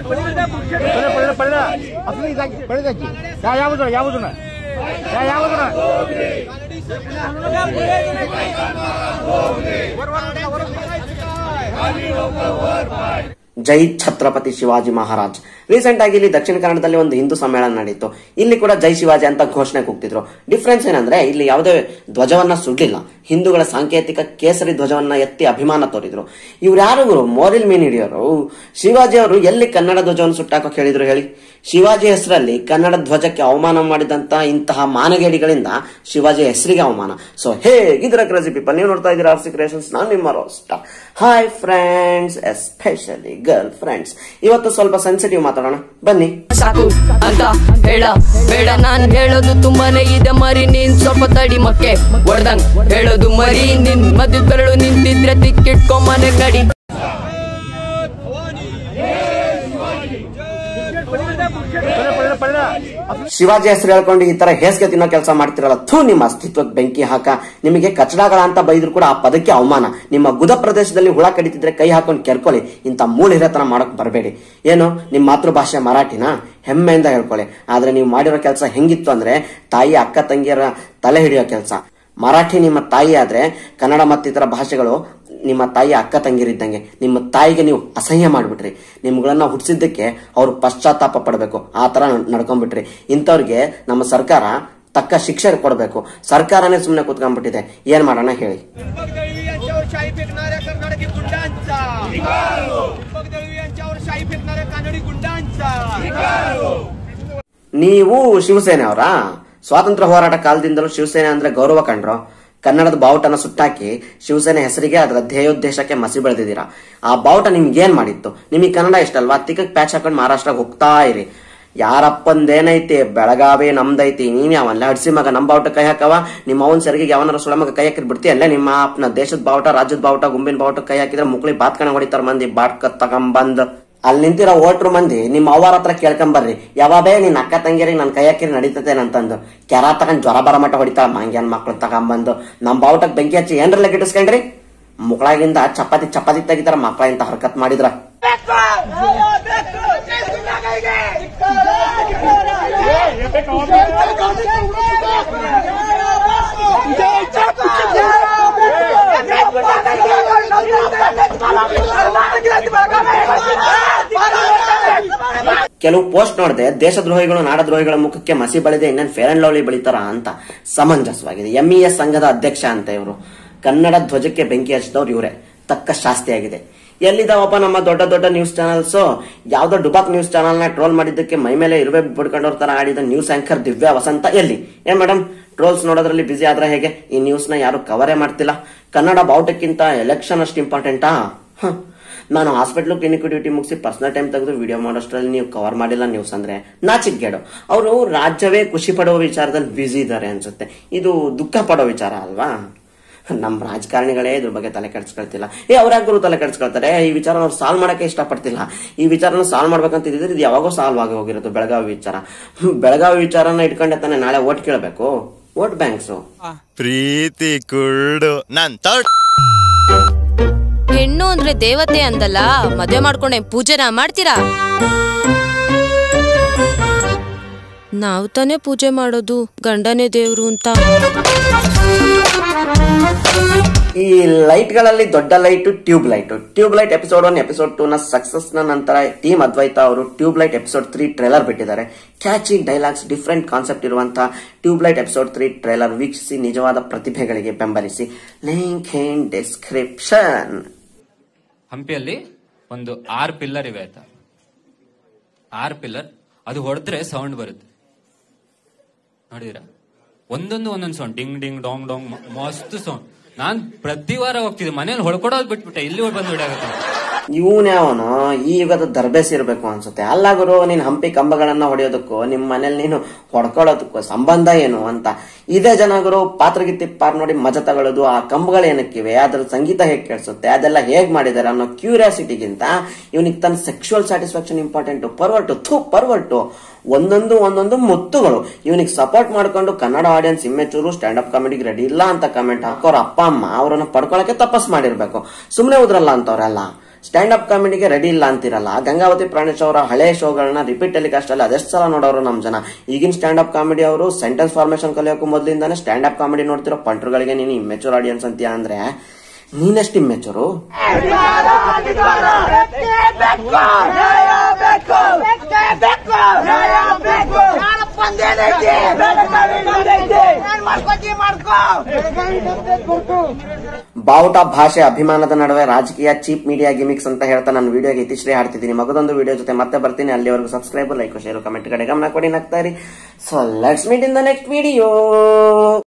ಪಡೆದ ಪಡೆದ ಪಡೆದ ಅಸಲು ಇದಾಗಿ ಪಡೆದಾಕಿ ಯಾ ಯಾವುದನ ಯಾವುದನ ಯಾ ಯಾವುದನ ಜೈ ಛತ್ರಪತಿ ಶಿವಾಜಿ ಮಹಾರಾಜ್ ರೀಸೆಂಟ್ ಆಗಿ ಇಲ್ಲಿ ದಕ್ಷಿಣ ಕನ್ನಡದಲ್ಲಿ ಒಂದು ಹಿಂದೂ ಸಮ್ಮೇಳನ ನಡೀತು ಇಲ್ಲಿ ಕೂಡ ಜೈ ಶಿವಾಜಿ ಅಂತ ಘೋಷಣೆ ಕೂಗ್ತಿದ್ರು ಡಿಫ್ರೆನ್ಸ್ ಏನಂದ್ರೆ ಇಲ್ಲಿ ಯಾವುದೇ ಧ್ವಜವನ್ನ ಸುಡ್ಲಿಲ್ಲ ಹಿಂದೂಗಳ ಸಾಂಕೇತಿಕ ಕೇಸರಿ ಧ್ವಜವನ್ನ ಎತ್ತಿ ಅಭಿಮಾನ ತೋರಿದ್ರು ಇವ್ರು ಯಾರು ಗುರು ಮೋರಿಲ್ ಮೀನ್ ಹಿಡಿಯೋರು ಶಿವಾಜಿ ಅವರು ಎಲ್ಲಿ ಕನ್ನಡ ಧ್ವಜವನ್ನು ಸುಟ್ಟಾಕೋಕ್ ಹೇಳಿದ್ರು ಹೇಳಿ ಶಿವಾಜಿ ಹೆಸರಲ್ಲಿ ಕನ್ನಡ ಧ್ವಜಕ್ಕೆ ಅವಮಾನ ಮಾಡಿದಂತ ಇಂತಹ ಮಾನಗೇಡಿಗಳಿಂದ ಶಿವಾಜಿ ಹೆಸರಿಗೆ ಅವಮಾನ ಸೊ ಹೇಗಿದ್ರ ಕ್ರೇಜಿ ಪೀಪಲ್ ನೀವು ನೋಡ್ತಾ ಇದ್ದೀರಾ ಆರ್ ಸಿ ಕ್ರಿಯೇಷನ್ಸ್ ನಾನು ನಿಮ್ಮ roast hi friends especially girl friends ಇವತ್ತು ಸ್ವಲ್ಪ ಸೆನ್ಸಿಟಿವ್ ಮಾತಾಡೋಣ ಬನ್ನಿ ಸಾಕು ಅಂತ ಹೇಳ ಬೇಡ ನಾನ್ ಹೇಳೋದು ತುಂಬಾನೇ ಇದೆ ಮರಿ ನೀನ್ ಸ್ವಲ್ಪ ತಡಿ ಮಕ್ಕೆ ಹೊಡ್ದಂಗ್ ಹೇಳೋದು ಮರಿ ನಿನ್ ಮದ್ಯ ಬೆರಳು ನಿಂತಿದ್ರೆ ತಿಕ್ಕಿಟ್ಕೊಂಬನೆ ನಡಿ ಪಡೆದ ಪಡೆದ ಪಡೆದ ಅಸಲು ಶಿವಾಜಿ ಹೆಸರು ಹೇಳ್ಕೊಂಡು ಈ ತರ ಹೇಸಿಗೆ ತಿನ್ನೋ ಕೆಲಸ ಮಾಡ್ತಿರಲ್ಲ ಥೂ ನಿಮ್ಮ ಅಸ್ತಿತ್ವಕ್ಕೆ ಬೆಂಕಿ ಹಾಕ ನಿಮಗೆ ಕಚಡಗಳ ಅಂತ ಬೈದ್ರು ಕೂಡ ಆ ಪದಕ್ಕೆ ಅವಮಾನ ನಿಮ್ಮ ಗುದ ಪ್ರದೇಶದಲ್ಲಿ ಹುಳ ಕಡಿತಿದ್ರೆ ಕೈ ಹಾಕೊಂಡು ಕೆರ್ಕೊಳ್ಳಿ ಇಂಥ ಮೂಳ ಹಿರೇತನ ಮಾಡಕ್ ಬರಬೇಡಿ ಏನು ನಿಮ್ಮ ಮಾತೃಭಾಷೆ ಮರಾಠಿನ ಹೆಮ್ಮೆಯಿಂದ ಹೇಳ್ಕೊಳ್ಳಿ ಆದ್ರೆ ನೀವು ಮಾಡಿರೋ ಕೆಲಸ ಹೆಂಗಿತ್ತು ಅಂದ್ರೆ ತಾಯಿ ಅಕ್ಕ ತಂಗಿಯರ ತಲೆ ಹಿಡಿಯೋ ಕೆಲಸ ಮರಾಠಿ ನಿಮ್ಮ ತಾಯಿ ಆದ್ರೆ ಕನ್ನಡ ಮತ್ತಿತರ ಭಾಷೆಗಳು ನಿಮ್ಮ ತಾಯಿ ಅಕ್ಕ ತಂಗಿರಿದ್ದಂಗೆ ನಿಮ್ಮ ತಾಯಿಗೆ ನೀವು ಅಸಹ್ಯ ಮಾಡ್ಬಿಟ್ರಿ ನಿಮ್ಗಳನ್ನ ಹುಟ್ಟಿಸಿದ್ದಕ್ಕೆ ಅವ್ರು ಪಶ್ಚಾತ್ತಾಪ ಪಡಬೇಕು ಆ ತರ ನಡ್ಕೊಂಡ್ಬಿಟ್ರಿ ಇಂಥವ್ರಿಗೆ ನಮ್ಮ ಸರ್ಕಾರ ತಕ್ಕ ಶಿಕ್ಷೆ ಕೊಡಬೇಕು ಸರ್ಕಾರನೇ ಸುಮ್ಮನೆ ಕೂತ್ಕೊಂಡ್ಬಿಟ್ಟಿದೆ ಏನ್ ಮಾಡೋಣ ಹೇಳಿ दीपक दळवी यांच्यावर शाही फेकणाऱ्या कर्नाटकी गुंडांचा दीपक दळवी यांच्यावर शाही फेकणाऱ्या कानडी गुंडांचा ನೀವು ಶಿವಸೇನೆ ಅವರ ಸ್ವಾತಂತ್ರ್ಯ ಹೋರಾಟ ಕಾಲದಿಂದಲೂ ಶಿವಸೇನೆ ಅಂದ್ರೆ ಗೌರವ ಕಂಡ್ರು ಕನ್ನಡದ ಬಾವುಟನ ಸುಟ್ಟಾಕಿ ಶಿವಸೇನೆ ಹೆಸರಿಗೆ ಅದರ ಧ್ಯೇಯೋದ್ದೇಶಕ್ಕೆ ಮಸಿ ಬೆಳೆದಿದ್ದೀರಾ ಆ ಬಾವುಟ ನಿಮ್ಗೆ ಏನ್ ಮಾಡಿತ್ತು ನಿಮಗೆ ಕನ್ನಡ ಇಷ್ಟಲ್ವಾ ತಿಕ್ಕಕ್ ಪ್ಯಾಚ್ ಹಾಕೊಂಡು ಮಹಾರಾಷ್ಟ್ರಕ್ಕೆ ಹೋಗ್ತಾ ಇರಿ ಯಾರಪ್ಪಂದೇನೈತಿ ಬೆಳಗಾವಿ ನಮ್ದೈತಿ ನೀನ್ ಯಾವಲ್ಲ ಹಡ್ಸಿ ಮಗ ನಮ್ ಬಾವುಟ ಕೈ ಹಾಕವ ನಿಮ್ಮ ಅವನ್ ಸರಿಗೆ ಯಾವನಾರ ಸುಳ ಮಗ ಕೈ ಹಾಕಿದ್ ಬಿಡ್ತಿ ಅಲ್ಲೇ ನಿಮ್ಮ ಅಪ್ಪನ ದೇಶದ ಬಾವುಟ ರಾಜ್ಯದ ಬಾವುಟ ಗುಂಬಿನ ಬಾವುಟ ಕೈ ಹಾಕಿದ್ರೆ ಮುಕ್ಳಿ ಬಾತ್ಕಣ ಹೊಡಿತಾರ ಮಂದಿ ಬಾಟ್ಕ ತಗೊಂಬಂದ್ ಅಲ್ಲಿ ನಿಂತಿರೋ ಓಟ್ರು ಮಂದಿ ನಿಮ್ಮ ಅವ್ವಾರ ಹತ್ರ ಕೇಳ್ಕೊಂಬರ್ರಿ ಯಾವಾಗೇ ನಿನ್ನ ಅಕ್ಕ ತಂಗಿಯರಿಗೆ ನನ್ನ ಕೈ ಹಾಕಿರಿ ನಡೀತತೆ ಅಂತಂದು ಕೆರ ತಗೊಂಡ್ ಜ್ವರ ಬರ ಮಟ್ಟ ಹೊಡಿತಾಳ ಮಾಂಗ್ಯಾನ್ ಮಕ್ಳು ತಗೊಂಬಂದು ನಮ್ ಬಾವುಟಕ್ ಬೆಂಕಿ ಹಚ್ಚಿ ಏನ್ರಲ್ಲ ಗಿಟ್ಟಿಸ್ಕೊಂಡ್ರಿ ಮುಕ್ಳಾಗಿಂದ ಚಪಾತಿ ಚಪಾತಿ ತೆಗಿತಾರ ಮಕ್ಳ ಇಂತ ಹರ್ಕತ್ ಮಾಡಿದ್ರ ಕೆಲವು ಪೋಸ್ಟ್ ನೋಡಿದೆ ದೇಶದ್ರೋಹಿಗಳು ನಾಡದ್ರೋಹಿಗಳ ಮುಖಕ್ಕೆ ಮಸಿ ಬಳಿದೆ ಇನ್ನೇನ್ ಫೇರ್ ಅಂಡ್ ಲವ್ಲಿ ಬೆಳಿತಾರ ಅಂತ ಸಮಂಜಸವಾಗಿದೆ ಎಂಇಎಸ್ ಸಂಘದ ಅಧ್ಯಕ್ಷ ಅಂತ ಇವರು ಕನ್ನಡ ಧ್ವಜಕ್ಕೆ ಬೆಂಕಿ ಹಚ್ಚಿದವ್ರು ಇವರೇ ತಕ್ಕ ಶಾಸ್ತಿ ಆಗಿದೆ ಎಲ್ಲಿದಾವಪ್ಪ ನಮ್ಮ ದೊಡ್ಡ ದೊಡ್ಡ ನ್ಯೂಸ್ ಚಾನಲ್ಸ್ ಯಾವ್ದೋ ಡುಬಾಕ್ ನ್ಯೂಸ್ ಚಾನಲ್ ನ ಟ್ರೋಲ್ ಮಾಡಿದ್ದಕ್ಕೆ ಮೈ ಮೇಲೆ ಇರುವೆ ಬಿಡ್ಕೊಂಡವ್ರ ತರ ಆಡಿದ ನ್ಯೂಸ್ ಆಂಕರ್ ದಿವ್ಯಾ ವಸಂತ ಎಲ್ಲಿ ಏನ್ ಮೇಡಮ್ ಟ್ರೋಲ್ಸ್ ನೋಡೋದ್ರಲ್ಲಿ ಬಿಸಿ ಆದ್ರೆ ಹೇಗೆ ಈ ನ್ಯೂಸ್ ನ ಯಾರು ಕವರೇ ಮಾಡ್ತಿಲ್ಲ ಕನ್ನಡ ಬಾವುಟಕ್ಕಿಂತ ಎಲೆಕ್ಷನ್ ಅಷ್ಟು ಇಂಪಾರ್ಟೆಂಟಾ ಹ ನಾನು ಹಾಸ್ಪಿಟ್ಲ್ ಕ್ಲಿನಿಕ್ ಡ್ಯೂಟಿ ಮುಗಿಸಿ ಪರ್ಸನಲ್ ಟೈಮ್ ತೆಗೆದು ವಿಡಿಯೋ ಮಾಡೋಷ್ಟರಲ್ಲಿ ನೀವು ಕವರ್ ಮಾಡಿಲ್ಲ ನ್ಯೂಸ್ ಅಂದ್ರೆ ನಾಚಿಕ್ಗೇಡು ಅವರು ರಾಜ್ಯವೇ ಖುಷಿ ಪಡುವ ವಿಚಾರದಲ್ಲಿ ಬ್ಯುಸಿ ಇದ್ದಾರೆ ಅನ್ಸುತ್ತೆ ಇದು ದುಃಖ ಪಡೋ ವಿಚಾರ ಅಲ್ವಾ ನಮ್ಮ ರಾಜಕಾರಣಿಗಳೇ ಇದ್ರ ಬಗ್ಗೆ ತಲೆ ಕೆಡ್ಸ್ಕೊಳ್ತಿಲ್ಲ ಏ ಅವ್ರ್ಯಾಕರು ತಲೆ ಕೆಡ್ಸ್ಕೊಳ್ತಾರೆ ಈ ವಿಚಾರ ಅವ್ರು ಸಾಲ್ವ್ ಮಾಡಕ್ಕೆ ಇಷ್ಟಪಡ್ತಿಲ್ಲ ಈ ವಿಚಾರನ ಸಾಲ್ವ್ ಮಾಡ್ಬೇಕಂತ ಇದ್ದಿದ್ರೆ ಇದು ಯಾವಾಗೋ ಸಾಲ್ವ್ ಆಗಿ ಹೋಗಿರೋದು ಬೆಳಗಾವಿ ವಿಚಾರ ಬೆಳಗಾವಿ ವಿಚಾರನ ಇಟ್ಕೊಂಡೆ ತಾನೆ ನಾಳೆ ಓಟ್ ಕೇಳಬೇಕು ವೋಟ್ ಬ್ಯಾಂಕ್ಸು ಪ್ರೀತಿ ಕುರುಡು ನಾನ್ ತರ್ಡ್ ಹೆಣ್ಣು ಅಂದ್ರೆ ದೇವತೆ ಅಂದಲ್ಲ ಮದ್ವೆ ಮಾಡ್ಕೊಂಡೆ ಪೂಜೆನ ಮಾಡ್ತೀರಾ ನಾವು ತಾನೇ ಪೂಜೆ ಮಾಡೋದು ಗಂಡನೇ ದೇವ್ರು ಅಂತ ಈ ಲೈಟ್ ಗಳಲ್ಲಿ ದೊಡ್ಡ light tube light tube light episode one episode two ನ ಸಕ್ಸಸ್ ನ ನಂತರ ಟೀಮ್ ಅದ್ವೈತ ಅವರು tube light episode three trailer ಬಿಟ್ಟಿದ್ದಾರೆ ಕ್ಯಾಚಿ ಡೈಲಾಗ್ಸ್ ಡಿಫ್ರೆಂಟ್ ಕಾನ್ಸೆಪ್ಟ್ ಇರುವಂತಹ tube light episode three trailer ವೀಕ್ಷಿಸಿ ನಿಜವಾದ ಪ್ರತಿಭೆಗಳಿಗೆ ಬೆಂಬಲಿಸಿ ಲಿಂಕ್ ಇನ್ ಡಿಸ್ಕ್ರಿಪ್ಷನ್ ಹಂಪಿಯಲ್ಲಿ ಒಂದು ಆರ್ ಪಿಲ್ಲರ್ ಇವೆ ಆಯ್ತಾ ಆರ್ ಪಿಲ್ಲರ್ ಅದು ಹೊಡೆದ್ರೆ ಸೌಂಡ್ ಬರುತ್ತೆ ನೋಡಿದಿರಾ ಒಂದೊಂದು ಒಂದೊಂದು sound ding ding dong dong ಮ- ಮಸ್ತ್ ಸೌಂಡ್ ನಾನ್ ಪ್ರತಿ ವಾರ ಹೋಗ್ತಿದ್ದೆ ಮನೇಲಿ ಹೊಡ್ಕೊಡೋದು ಬಿಟ್ಬಿಟ್ಟೆ ಇಲ್ಲಿ ಬಂದು ಹೊಡಿಯಾಗತ್ತೆ ಇವನ್ಯಾವನು ಈ ಯುಗದ ದರ್ಬೇಸ್ ಇರಬೇಕು ಅನ್ಸುತ್ತೆ ಅಲ್ಲ ಗುರು ನೀನ್ ಹಂಪಿ ಕಂಬಗಳನ್ನ ಹೊಡೆಯೋದಕ್ಕೂ ನಿಮ್ ಮನೇಲಿ ನೀನು ಹೊಡ್ಕೊಳ್ಳೋದಕ್ಕೂ ಸಂಬಂಧ ಏನು ಅಂತ ಇದೇ ಜನ ಗುರು ಪಾತ್ರಗಿತ್ತಿ ಪಾರ್ ನೋಡಿ ಮಜಾ ತಗೊಳ್ಳೋದು ಆ ಕಂಬಗಳು ಏನಕ್ಕಿವೆ ಅದ್ರ ಸಂಗೀತ ಹೇಗ್ ಕೇಳಿಸುತ್ತೆ ಅದೆಲ್ಲ ಹೇಗ್ ಮಾಡಿದಾರೆ ಅನ್ನೋ ಕ್ಯೂರಿಯಾಸಿಟಿಗಿಂತ ಇವನಿಗೆ ತನ್ನ ಸೆಕ್ಷುವಲ್ ಸ್ಯಾಟಿಸ್ಫ್ಯಾಕ್ಷನ್ ಇಂಪಾರ್ಟೆಂಟ್ ಪರ್ವರ್ಟು ಥೂ ಪರ್ವರ್ಟು ಒಂದೊಂದು ಒಂದೊಂದು ಮುತ್ತುಗಳು ಇವನಿಗೆ ಸಪೋರ್ಟ್ ಮಾಡ್ಕೊಂಡು Kannada audience immature stand up ಕಾಮಿಡಿಗೆ ರೆಡಿ ಇಲ್ಲ ಅಂತ ಕಮೆಂಟ್ ಹಾಕೋರ್ ಅಪ್ಪ ಅಮ್ಮ ಅವರನ್ನ ಪಡ್ಕೊಳಕ್ಕೆ ತಪಸ್ ಮಾಡಿರ್ಬೇಕು ಸುಮ್ನೆ ಉದ್ರಲ್ಲ ಅಂತವ್ರೆಲ್ಲ ಸ್ಟ್ಯಾಂಡ್ ಅಪ್ ಕಾಮಿಡಿಗೆ ರೆಡಿ ಇಲ್ಲ ಅಂತಿರಲ್ಲ ಗಂಗಾವತಿ ಪ್ರಾಣೇಶ್ ಅವರ ಹಳೆ ಶೋಗಳನ್ನ ರಿಪೀಟ್ ಟೆಲಿಕಾಸ್ಟ್ ಅಲ್ಲಿ ಅದೆಷ್ಟು ಸಲ ನೋಡೋರು ನಮ್ ಜನ ಈಗಿನ ಸ್ಟ್ಯಾಂಡ್ ಅಪ್ ಕಾಮಿಡಿ ಅವರು ಸೆಂಟೆನ್ಸ್ ಫಾರ್ಮೇಶನ್ ಕಲಿಯೋಕ್ಕೂ ಮೊದಲಿಂದಾನೆ ಸ್ಟ್ಯಾಂಡ್ ಅಪ್ ಕಾಮಿಡಿ ನೋಡ್ತಿರೋ ಪಂಟ್ರುಗಳಿಗೆ ನೀನು ಇಮ್ಮೆಚೂರ್ ಆಡಿಯನ್ಸ್ ಅಂತೀಯ ಅಂದ್ರೆ ನೀನೆಷ್ಟು ಇಮ್ಮೆಚೂರು ಬಾವುಟ ಭಾಷೆ ಅಭಿಮಾನದ ನಡುವೆ ರಾಜಕೀಯ ಚೀಪ್ ಮೀಡಿಯಾ ಗಿಮಿಕ್ಸ್ ಅಂತ ಹೇಳ್ತಾ ನಾನು ವಿಡಿಯೋಗೆ ಇತಿಶ್ರೀ ಹಾಡ್ತಿದ್ದೀನಿ ಮಗದೊಂದು ವಿಡಿಯೋ ಜೊತೆ ಮತ್ತೆ ಬರ್ತೀನಿ ಅಲ್ಲಿವರೆಗೂ ಸಬ್ಸ್ಕ್ರೈಬ್ ಲೈಕ್ ಶೇರ್ ಕಮೆಂಟ್ ಕಡೆ ಗಮನ ಕೊಡಿ ನಗ್ತಾ ಇರಿ so let's meet in the next video